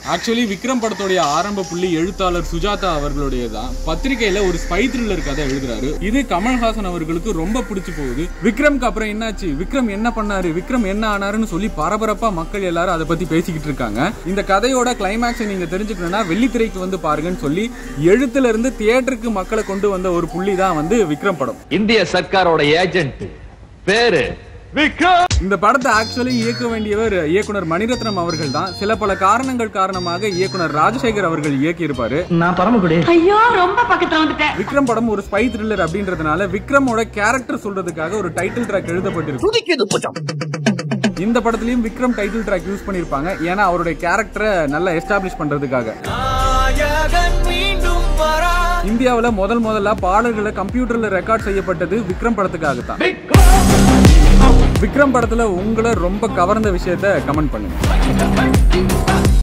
actually Vikram படத்துடைய ஆரம்ப புள்ளி எழுத்தாளர் சுஜாதா அவர்களுடைய தான் பத்திரிகையில ஒரு ஸ்பை த்ரில்லர் கதை எழுதுறாரு இது கமல்ஹாசன் அவர்களுக்கு ரொம்ப பிடிச்சு போகுது விக்ரம்க்கு அப்புறம் என்னாச்சு விக்ரம் என்ன பண்ணாரு விக்ரம் என்ன ஆனாருன்னு சொல்லி பரபரப்பா மக்கள் எல்லாரும் அதை பத்தி பேசிக்கிட்டு இருக்காங்க இந்த கதையோட கிளைமேக்ஸை நீங்க தெரிஞ்சுக்கணும்னா வெள்ளித்திரைக்கு வந்து பாருங்கன்னு சொல்லி எழுத்துல இருந்து தியேட்டருக்கு மக்களை கொண்டு வந்த ஒரு புள்ளி தான் வந்து விக்ரம் படம் இந்திய சர்க்காரோட ஏஜென்ட் பேரு விக்ரம் இந்த படத்தை ஆக்சுவலி இயக்க வேண்டியவர் இயக்குனர் மணிரத்னம் அவர்கள் தான் சில பல காரணங்கள் காரணமாக இயக்குனர் ராஜசேகர் அவர்கள் இயக்கியிருப்பாரு நான் பரமக்குடி ஐயோ ரொம்ப பக்கத்துல வந்துட்டேன் விக்ரம் படம் ஒரு ஸ்பை த்ரில்லர் அப்படின்றதுனால விக்ரமோட கேரக்டர் சொல்றதுக்காக ஒரு டைட்டில் ட்ராக் எழுதப்பட்டிருக்கு இந்த படத்துலயும் விக்ரம் டைட்டில் ட்ராக் யூஸ் பண்ணிருப்பாங்க ஏன்னா அவருடைய கேரக்டரை நல்லா எஸ்டாப்ளிஷ் பண்றதுக்காக இந்தியாவுல முதல் முதல்ல பாடல்களை கம்ப்யூட்டர்ல ரெக்கார்ட் செய்யப்பட்டது விக்ரம் படத்துக்காக தான் விக்ரம் படத்துல உங்களை ரொம்ப கவர்ந்த விஷயத்த கமெண்ட் பண்ணுங்க